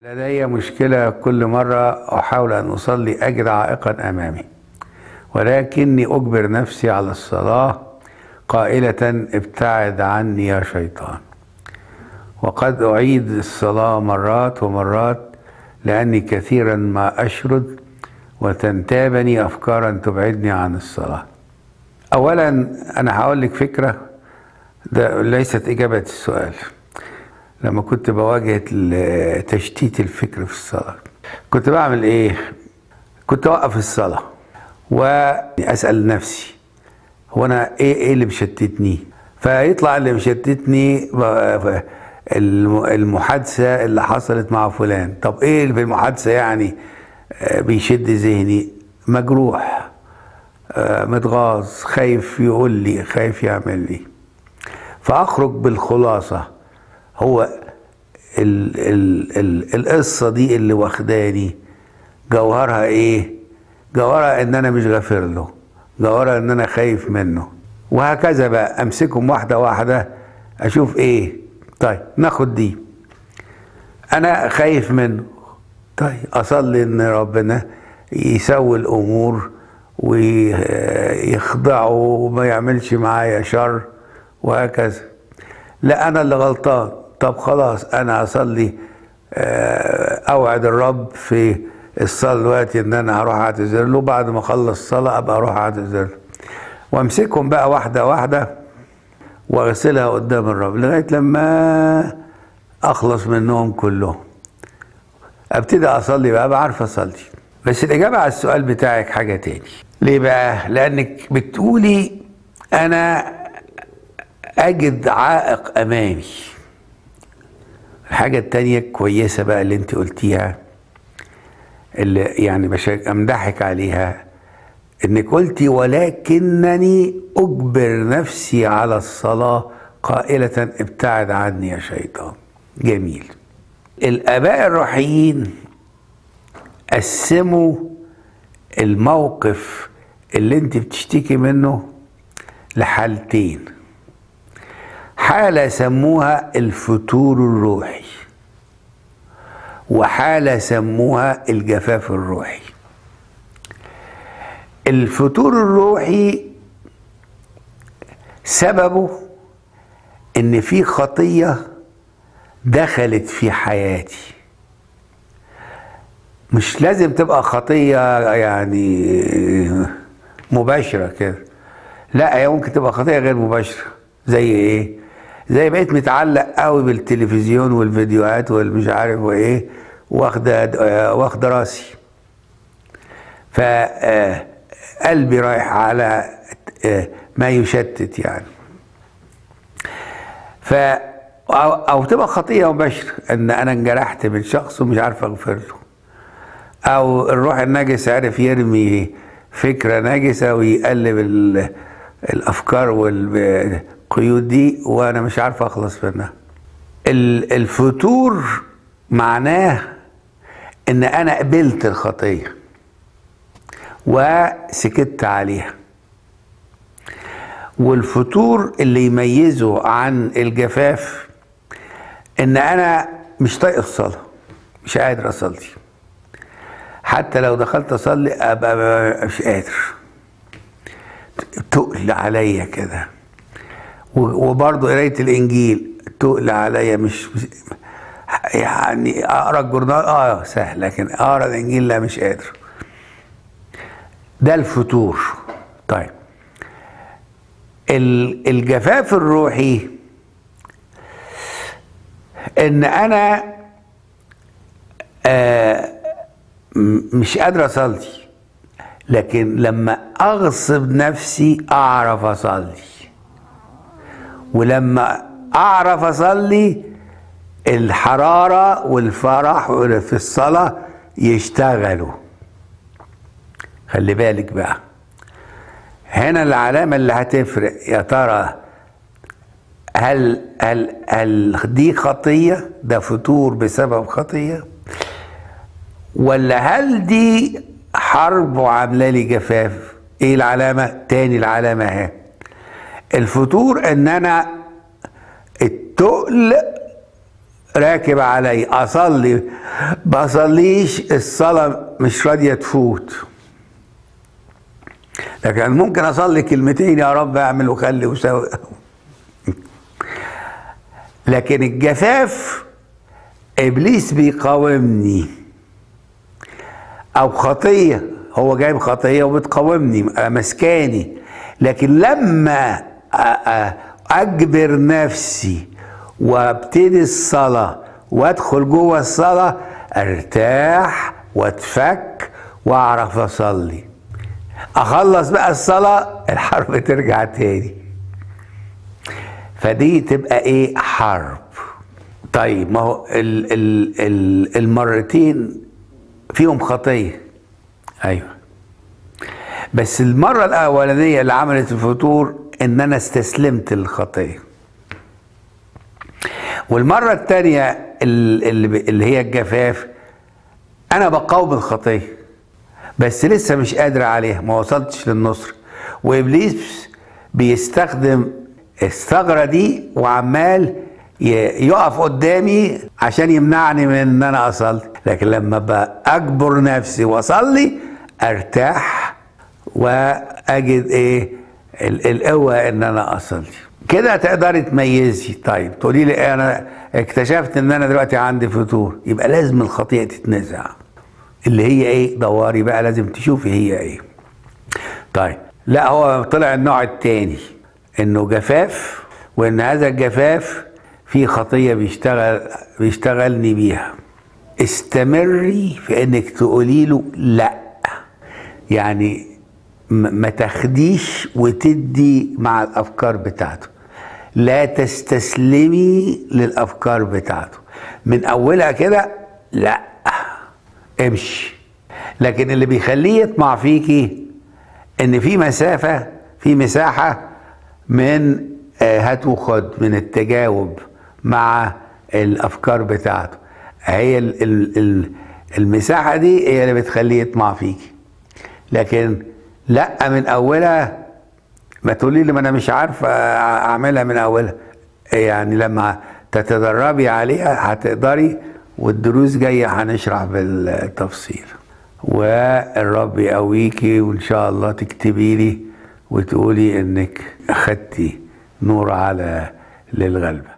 لدي مشكلة كل مرة أحاول أن أصلي أجد عائقا أمامي ولكني أجبر نفسي على الصلاة قائلة ابتعد عني يا شيطان وقد أعيد الصلاة مرات ومرات لأني كثيرا ما أشرد وتنتابني أفكارا تبعدني عن الصلاة أولا أنا هقول لك فكرة ده ليست إجابة السؤال لما كنت بواجه تشتيت الفكر في الصلاة كنت بعمل إيه؟ كنت أوقف الصلاة وأسأل نفسي هو أنا إيه إيه اللي مشتتني؟ فيطلع اللي مشتتني المحادثة اللي حصلت مع فلان طب إيه اللي في المحادثة يعني بيشد ذهني مجروح متغاظ خايف يقول لي خايف يعمل لي فأخرج بالخلاصة هو ال ال ال القصة دي اللي واخداني جوهرها ايه جوهرها ان انا مش غافر له جوهرها ان انا خايف منه وهكذا بقى امسكهم واحدة واحدة اشوف ايه طيب ناخد دي انا خايف منه طيب اصلي ان ربنا يسوي الامور ويخضعه وما يعملش معايا شر وهكذا لا انا اللي غلطان طب خلاص انا اصلي اوعد الرب في الصلاه دلوقتي ان انا هروح اعتذر له بعد ما اخلص الصلاه ابقى اروح اعتذر له وامسكهم بقى واحده واحده واغسلها قدام الرب لغايه لما اخلص منهم كلهم ابتدي اصلي بقى بعرف اصلي بس الاجابه على السؤال بتاعك حاجه تاني ليه بقى لانك بتقولي انا اجد عائق امامي الحاجة التانية كويسة بقى اللي انت قلتيها اللي يعني مش امدحك عليها انك قلتي ولكنني اجبر نفسي على الصلاة قائلة ابتعد عني يا شيطان جميل الاباء الروحيين قسموا الموقف اللي انت بتشتكي منه لحالتين حالة سموها الفتور الروحي وحالة سموها الجفاف الروحي الفتور الروحي سببه ان في خطية دخلت في حياتي مش لازم تبقى خطية يعني مباشرة كده لا هي ممكن تبقى خطية غير مباشرة زي ايه زي بقيت متعلق قوي بالتلفزيون والفيديوهات والمش عارف وايه واخده واخده راسي فقلبي رايح على ما يشتت يعني ف أو, او تبقى خطيه مباشره ان انا انجرحت من شخص ومش عارف اغفر له او الروح النجس عرف يرمي فكره نجسه ويقلب الافكار وال القيود دي وانا مش عارف اخلص منها الفتور معناه ان انا قبلت الخطيه وسكت عليها والفتور اللي يميزه عن الجفاف ان انا مش طايق الصلاه مش قادر اصلي حتى لو دخلت اصلي ابقى مش قادر تقل عليا كده وبرضه قرايه الانجيل تقل عليا مش يعني اقرا الجورنال اه سهل لكن اقرا الانجيل لا مش قادر ده الفتور طيب الجفاف الروحي ان انا آه مش قادر اصلي لكن لما اغصب نفسي اعرف اصلي ولما اعرف اصلي الحراره والفرح في الصلاه يشتغلوا خلي بالك بقى هنا العلامه اللي هتفرق يا ترى هل هل هل دي خطيه ده فتور بسبب خطيه ولا هل دي حرب وعامله لي جفاف ايه العلامه تاني العلامه اهي الفتور ان انا التقل راكب علي اصلي بصليش الصلاه مش راضيه تفوت لكن ممكن اصلي كلمتين يا رب اعمل وخلي وسوي لكن الجفاف ابليس بيقاومني او خطيه هو جايب خطيه وبتقاومني مسكاني لكن لما اجبر نفسي وابتدي الصلاه وادخل جوه الصلاه ارتاح واتفك واعرف اصلي اخلص بقى الصلاه الحرب ترجع تاني فدي تبقى ايه حرب طيب ما هو ال ال ال المرتين فيهم خطيه ايوه بس المره الاولانيه اللي عملت الفتور ان انا استسلمت للخطيه والمره الثانيه اللي, اللي هي الجفاف انا بقاوم الخطيه بس لسه مش قادر عليها ما وصلتش للنصر وابليس بيستخدم الثغره دي وعمال يقف قدامي عشان يمنعني من ان انا اصلي لكن لما باجبر نفسي واصلي ارتاح واجد ايه القوه ان انا اصلي كده تقدري تميزي طيب تقولي لي انا اكتشفت ان انا دلوقتي عندي فطور يبقى لازم الخطيئه تتنزع اللي هي ايه دواري بقى لازم تشوفي هي ايه طيب لا هو طلع النوع التاني انه جفاف وان هذا الجفاف في خطيه بيشتغل بيشتغلني بيها استمري في انك تقولي له لا يعني ما تاخديش وتدي مع الافكار بتاعته لا تستسلمي للافكار بتاعته من اولها كده لا امشي لكن اللي بيخليه يطمع فيكي ان في مسافه في مساحه من هات وخد من التجاوب مع الافكار بتاعته هي المساحه دي هي اللي بتخليه يطمع فيكي لكن لا من اولها ما تقولي لي ما انا مش عارفه اعملها من اولها يعني لما تتدربي عليها هتقدري والدروس جايه هنشرح بالتفصيل والرب يقويكي وان شاء الله تكتبي لي وتقولي انك اخدتي نور على للغلبه